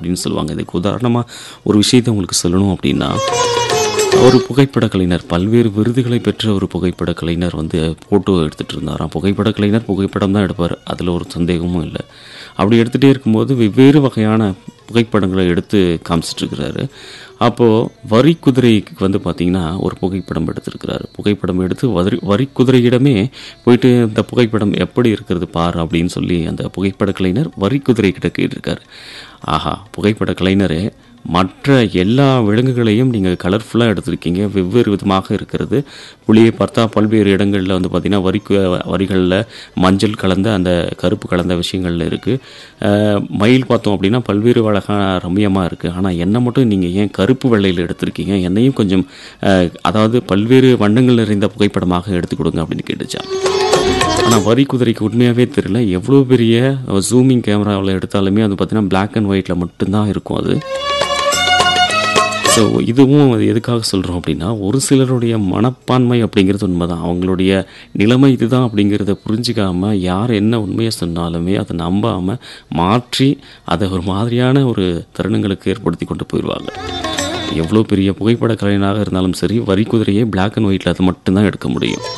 அப்படின்னு சொல்லுவாங்க இதுக்கு உதாரணமாக ஒரு விஷயத்தை உங்களுக்கு சொல்லணும் அப்படின்னா ஒரு புகைப்பட கலைஞர் பல்வேறு விருதுகளை பெற்ற ஒரு புகைப்பட கலைஞர் வந்து ஃபோட்டோ எடுத்துகிட்டு இருந்தாராம் புகைப்பட கலைஞர் புகைப்படம் தான் எடுப்பார் அதில் ஒரு சந்தேகமும் இல்லை அப்படி எடுத்துகிட்டே இருக்கும்போது வெவ்வேறு வகையான புகைப்படங்களை எடுத்து காமிச்சிட்டு இருக்கிறாரு அப்போது வரி குதிரைக்கு வந்து பார்த்திங்கன்னா ஒரு புகைப்படம் எடுத்திருக்கிறாரு புகைப்படம் எடுத்து வரி வரி குதிரையிடமே போயிட்டு இந்த புகைப்படம் எப்படி இருக்கிறது பார் அப்படின்னு சொல்லி அந்த புகைப்பட கலைஞர் வரி குதிரை கிட்ட கேட்டிருக்காரு ஆஹா புகைப்பட கலைஞரே மற்ற எல்லா விலங்குகளையும் நீங்கள் கலர்ஃபுல்லாக எடுத்திருக்கீங்க வெவ்வேறு விதமாக இருக்கிறது புலியை பார்த்தா பல்வேறு இடங்களில் வந்து பார்த்திங்கன்னா வரி வரிகளில் மஞ்சள் கலந்த அந்த கருப்பு கலந்த விஷயங்கள்ல இருக்குது மயில் பார்த்தோம் அப்படின்னா பல்வேறு அழகான ரம்யமாக இருக்குது ஆனால் என்னை மட்டும் நீங்கள் ஏன் கருப்பு வெள்ளையில் எடுத்திருக்கீங்க என்னையும் கொஞ்சம் அஹ், அதாவது பல்வேறு வண்ணங்கள் நிறைந்த புகைப்படமாக எடுத்து கொடுங்க அப்படின்னு கேட்டுச்சான் ஆனால் வரி குதிரைக்கு உண்மையாகவே தெரியல எவ்வளோ பெரிய ஜூமிங் கேமராவில் எடுத்தாலுமே அது பார்த்தீங்கன்னா பிளாக் அண்ட் ஒயிட்டில் மட்டும்தான் இருக்கும் அது ஸோ இதுவும் அது எதுக்காக சொல்கிறோம் அப்படின்னா ஒரு சிலருடைய மனப்பான்மை அப்படிங்கிறது உண்மைதான் அவங்களுடைய நிலைமை இதுதான் அப்படிங்கிறத புரிஞ்சிக்காம யார் என்ன உண்மையை சொன்னாலுமே அதை நம்பாமல் மாற்றி அதை ஒரு மாதிரியான ஒரு தருணங்களுக்கு ஏற்படுத்தி கொண்டு போயிடுவாங்க எவ்வளோ பெரிய புகைப்பட கலைஞனாக இருந்தாலும் சரி வரி குதிரையை பிளாக் அண்ட் ஒயிட்டில் அது மட்டும்தான் எடுக்க முடியும்